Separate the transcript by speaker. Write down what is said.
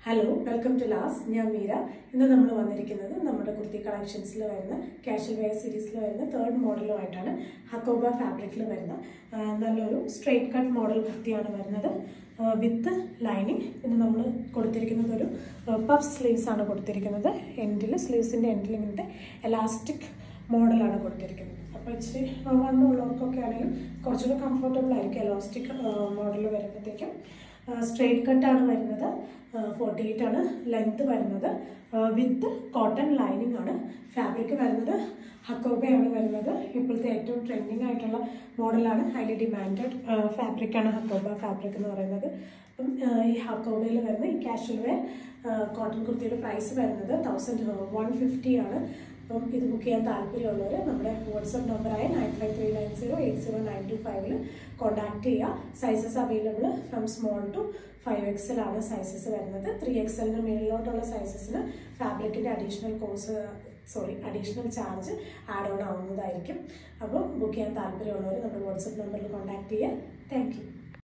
Speaker 1: hello welcome to Las ഞാൻ മീര ഇന്ന് നമ്മൾ വന്നിരിക്കുന്നത് നമ്മുടെ കുർത്തി കളക്ഷൻസിൽ വരുന്ന കാഷ്വൽ വെയർ സീരീസിൽ വരുന്ന തേർഡ് മോഡലുമായിട്ടാണ് ഹക്കോബ ഫാബ്രിക്കിൽ വരുന്ന ആ, നല്ലൊരു സ്ട്രെയിറ്റ് കട്ട് മോഡൽ കുർത്തിയാണ് വരുന്നത് വിത്ത് ലൈനിങ് ഇത് നമ്മൾ കൊടുത്തിരിക്കുന്നത് ഒരു പഫ് സ്ലീവ്സ് ആണ് കൊടുത്തിരിക്കുന്നത് എൻഡിൽ സ്ലീവ്സിൻ്റെ എൻഡിൽ ഇങ്ങനത്തെ എലാസ്റ്റിക് മോഡലാണ് കൊടുത്തിരിക്കുന്നത് അപ്പോൾ ഇച്ചിരി വണ്ണമുള്ളവർക്കൊക്കെ ആണെങ്കിലും കുറച്ചുകൂടെ കംഫർട്ടബിൾ ആയിരിക്കും എലാസ്റ്റിക് മോഡൽ വരുമ്പോഴത്തേക്കും സ്ട്രെയിറ്റ് കട്ടാണ് വരുന്നത് ഫോർട്ടി എയ്റ്റ് ആണ് ലെങ്ത് വരുന്നത് വിത്ത് കോട്ടൺ ലൈനിങ് ആണ് ഫാബ്രിക് വരുന്നത് ഹക്കോബയാണ് വരുന്നത് ഇപ്പോഴത്തെ ഏറ്റവും ട്രെൻഡിങ് ആയിട്ടുള്ള മോഡലാണ് ഹൈലി ഡിമാൻഡഡ് ഫാബ്രിക്കാണ് ഹക്കോബ ഫാബ്രിക് എന്ന് പറയുന്നത് അപ്പം ആ, ഈ ഹക്കോബയിൽ വരുന്ന ഈ കാഷ്വൽ വെയർ കോട്ടൺ കുർത്തിയുടെ പ്രൈസ് വരുന്നത് തൗസൻഡ് വൺ ഫിഫ്റ്റി ആണ് അപ്പം ഇത് ബുക്ക് ചെയ്യാൻ താല്പര്യമുള്ളവർ നമ്മുടെ വാട്സപ്പ് നമ്പറായ nine five three nine zero eight zero nine two ഫൈവിൽ കോൺടാക്ട് ചെയ്യുക sizes available from small to five XL ആണ് സൈസസ് വരുന്നത് ത്രീ എക്സലിന് മേളിലോട്ടുള്ള സൈസസിന് ഫാബ്രിക്കിൻ്റെ additional course sorry additional charge add on ആവുന്നതായിരിക്കും അപ്പോൾ ബുക്ക് ചെയ്യാൻ താല്പര്യമുള്ളവർ നമ്മുടെ വാട്സപ്പ് നമ്പറിൽ കോൺടാക്ട് ചെയ്യുക താങ്ക് യു